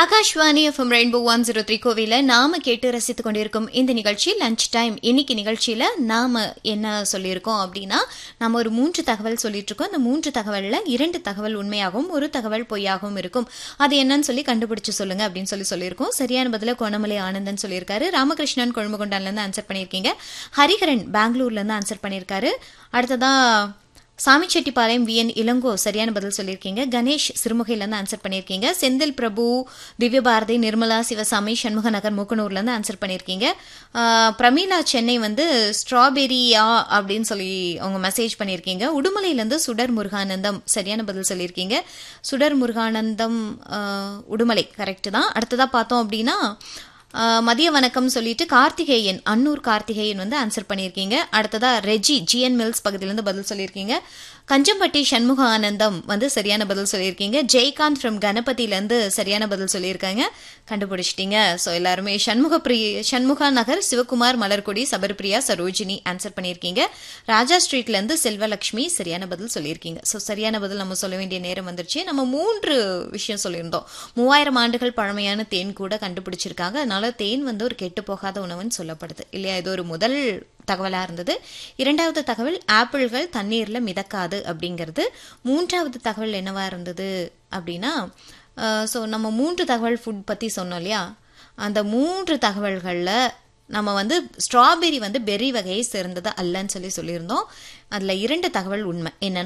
Akashvani FM Rainbow one zero three கோவில நாம கேட்டு ரசித்துக் கொண்டிருக்கும் இந்த நிகழ்ச்சி லஞ்ச் டைம் இன்னைக்கு நிகழ்ச்சியில நாம என்ன சொல்லியிருக்கோம் அப்படின்னா நம்ம ஒரு மூன்று தகவல் சொல்லிட்டு இருக்கோம் அந்த மூன்று தகவல்ல இரண்டு தகவல் உண்மையாகவும் ஒரு தகவல் பொய்யாகவும் இருக்கும் அது என்னன்னு சொல்லி கண்டுபிடிச்சு சொல்லுங்க அப்படின்னு சொல்லி சொல்லியிருக்கோம் சரியான பதில கோணமலை ஆனந்தன் சொல்லியிருக்காரு ராமகிருஷ்ணன் கொழும்புகொண்டான்ல இருந்து ஆன்சர் பண்ணியிருக்கீங்க ஹரிஹரன் பெங்களூர்ல இருந்து ஆன்சர் பண்ணியிருக்காரு அடுத்ததா சாமிச்செட்டிப்பாளையம் வி என் இளங்கோ சரியான பதில் சொல்லியிருக்கீங்க கணேஷ் சிறுமுகையிலேருந்து ஆன்சர் பண்ணியிருக்கீங்க செந்தில் பிரபு திவ்யபாரதி நிர்மலா சிவசாமி சண்முக நகர் மூக்கனூர்லேருந்து ஆன்சர் பண்ணியிருக்கீங்க ஆஹ், பிரமீளா சென்னை வந்து ஸ்ட்ராபெரியா அப்படின்னு சொல்லி அவங்க மெசேஜ் பண்ணியிருக்கீங்க உடுமலையிலேருந்து சுடர் முருகானந்தம் சரியான பதில் சொல்லியிருக்கீங்க சுடர் முருகானந்தம் ஆஹ், உடுமலை கரெக்டு தான் அடுத்ததாக பார்த்தோம் அப்படின்னா ஆஹ் மதிய வணக்கம் சொல்லிட்டு கார்த்திகேயன் அன்னூர் கார்த்திகேயன் வந்து ஆன்சர் பண்ணியிருக்கீங்க அடுத்ததா ரெஜி ஜிஎன் மில்ஸ் பகுதியிலேருந்து பதில் சொல்லியிருக்கீங்க கஞ்சம்பட்டி சண்முக ஆனந்தம் வந்து சரியான பதில் சொல்லியிருக்கீங்க ஜெயகாந்த் ஃப்ரம் கணபதியிலேருந்து சரியான பதில் சொல்லியிருக்காங்க கண்டுபிடிச்சிட்டீங்க ஸோ எல்லாருமே சண்முக பிரிய சண்முகா நகர் சிவகுமார் மலர்கொடி சபர்பிரியா சரோஜினி ஆன்சர் பண்ணியிருக்கீங்க ராஜா ஸ்ட்ரீட்லேருந்து செல்வலக்ஷ்மி சரியான பதில் சொல்லியிருக்கீங்க ஸோ சரியான பதில் நம்ம சொல்ல வேண்டிய நேரம் வந்துருச்சு நம்ம மூன்று விஷயம் சொல்லியிருந்தோம் மூவாயிரம் ஆண்டுகள் பழமையான தேன் கூட கண்டுபிடிச்சிருக்காங்க அதனால தேன் வந்து ஒரு கெட்டு போகாத உணவுன்னு சொல்லப்படுது இல்லையா இது ஒரு முதல் தகவலாக இருந்தது இரண்டாவது தகவல் ஆப்பிள்கள் தண்ணீரில் மிதக்காது அப்படிங்கிறது மூன்றாவது தகவல் என்னவா இருந்தது அப்படின்னா ஸோ நம்ம மூன்று தகவல் ஃபுட் பற்றி சொன்னோம் இல்லையா அந்த மூன்று தகவல்களில் நம்ம வந்து ஸ்ட்ராபெரி வந்து பெரி வகையை சேர்ந்தது அல்லன்னு சொல்லி சொல்லியிருந்தோம் அதில் இரண்டு தகவல் உண்மை என்னன்னா